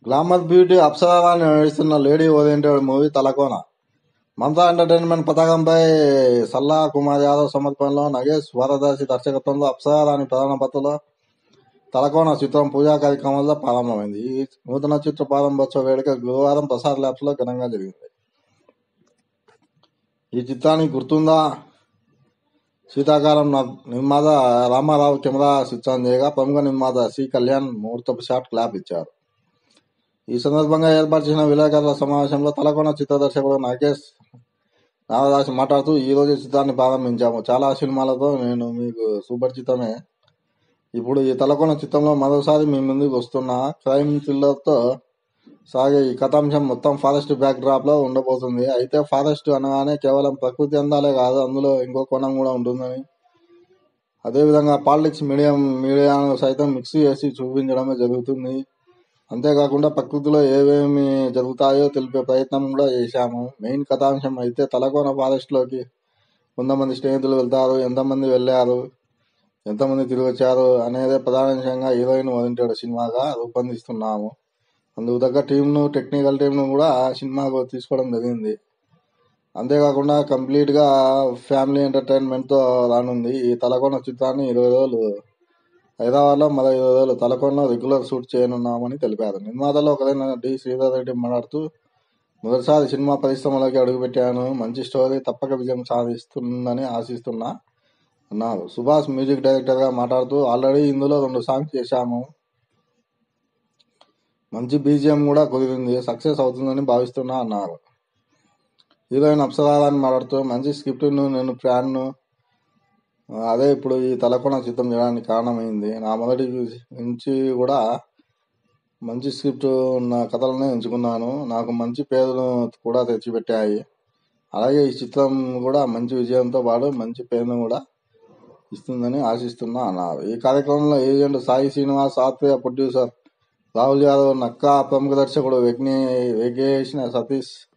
glamour beauty అప్సరాని నడిస్తున్న lady oriented movie Thalakona Mantha entertainment పతాకంపై సల్లా కుమార్ యాదవ్ సమర్పణలో నగేష్ వరదాసి దర్శకత్వంలో అప్సరాని ప్రధాన పాత్రలో తలకోన చిత్రం పూజా కార్యక్రమంలో ప్రారంభమైంది ఈ నూతన చిత్ర ప్రారంభోత్సవ వేడుక గురువారం ప్రసాద్ ల్యాబ్స్ లో ఘనంగా జరిగింది ఈ చిత్రానికి గుర్తుందా శీతాకాలం న- నిర్మాత రామారావు కెమెరా స్విచ్ ఆన్ చేయగా ప్రముఖ నిర్మాత సి కళ్యాణ్ ముహూర్తపు షాట్ క్లాప్ ఇచ్చారు ఈ సందర్భంగా ఏర్పాటు చేసిన విలేకరుల సమావేశంలో తలకోన చిత్ర దర్శకుడు నాగేష్ నాగదాసి మాట్లాడుతూ ఈ రోజు చిత్రాన్ని ప్రారంభించాము చాలా సినిమాలతో నేను మీకు సుపరిచితమే ఇప్పుడు ఈ తలకోన చిత్రంలో మరోసారి మీ ముందుకు వస్తున్న క్రైమ్ థ్రిల్లర్ తో సాగే ఈ కథాంశం మొత్తం ఫారెస్ట్ బ్యాక్ డ్రాప్ లో ఉండబోతుంది అయితే ఫారెస్ట్ అనగానే కేవలం ప్రకృతి అందాలే కాదు అందులో ఇంకో కోణం కూడా ఉంటుందని అదేవిధంగా పాలిటిక్స్ మీడియం మీడియాను సైతం మిక్స్ చేసి చూపించడమే జరుగుతుంది అంతేకాకుండా ప్రకృతిలో ఏమేమి జరుగుతాయో తెలిపే ప్రయత్నం కూడా చేశాము మెయిన్ కథాంశం అయితే తలకోన ఫారెస్ట్ లోకి కొంతమంది స్నేహితులు వెళ్తారు ఎంతమంది వెళ్ళారు ఎంతమంది తిరిగి వచ్చారు అనేదే ప్రధానంగా హీరోయిన్ ఓరియంటెడ్ సినిమాగా రూపొందిస్తున్నాము అందుకు తగ్గ టీంను టెక్నికల్ టీంను కూడా సినిమాకు తీసుకోవడం జరిగింది అంతేకాకుండా కంప్లీట్ గా ఫ్యామిలీ ఎంటర్టైన్మెంట్ తో రానుంది ఈ తలకోన చిత్రాన్ని ఇరవై రోజులు హైదరాబాద్ లో మరో ఇరవై రోజులు తలకోనలో రెగ్యులర్ షూట్ చేయనున్నామని తెలిపారు నిర్మాతలో ఒకరైన డి శ్రీధర్ రెడ్డి మాట్లాడుతూ మొదటిసారి సినిమా పరిశ్రమలోకి అడుగుపెట్టాను మంచి స్టోరీ తప్పక విజయం సాధిస్తుందని ఆశిస్తున్నా అన్నారు సుభాష్ మ్యూజిక్ డైరెక్టర్ గా మాట్లాడుతూ ఆల్రెడీ ఇందులో రెండు సాంగ్స్ చేశాము మంచి బీజిఎం కూడా కుదిరింది సక్సెస్ అవుతుందని భావిస్తున్నా అన్నారు హీరోయిన్ అప్సరాలని మాట్లాడుతూ మంచి స్క్రిప్ట్ ను నేను ఫ్యాన్ ను అదే ఇప్పుడు ఈ తలకోన చిత్రం చేయడానికి కారణమైంది నా మొదటి నుంచి కూడా మంచి స్క్రిప్ట్ ఉన్న కథలనే ఎంచుకున్నాను నాకు మంచి పేరును కూడా తెచ్చిపెట్టాయి అలాగే ఈ చిత్రం కూడా మంచి విజయంతో పాటు మంచి పేరును కూడా ఇస్తుందని ఆశిస్తున్నా అన్నారు ఈ కార్యక్రమంలో ఏజెంట్ సాయి శ్రీనివాస్ ఆత్రేయ ప్రొడ్యూసర్ రాహుల్ యాదవ్ నక్కా ప్రముఖ దర్శకుడు వెగ్ని వెగేష్ సతీష్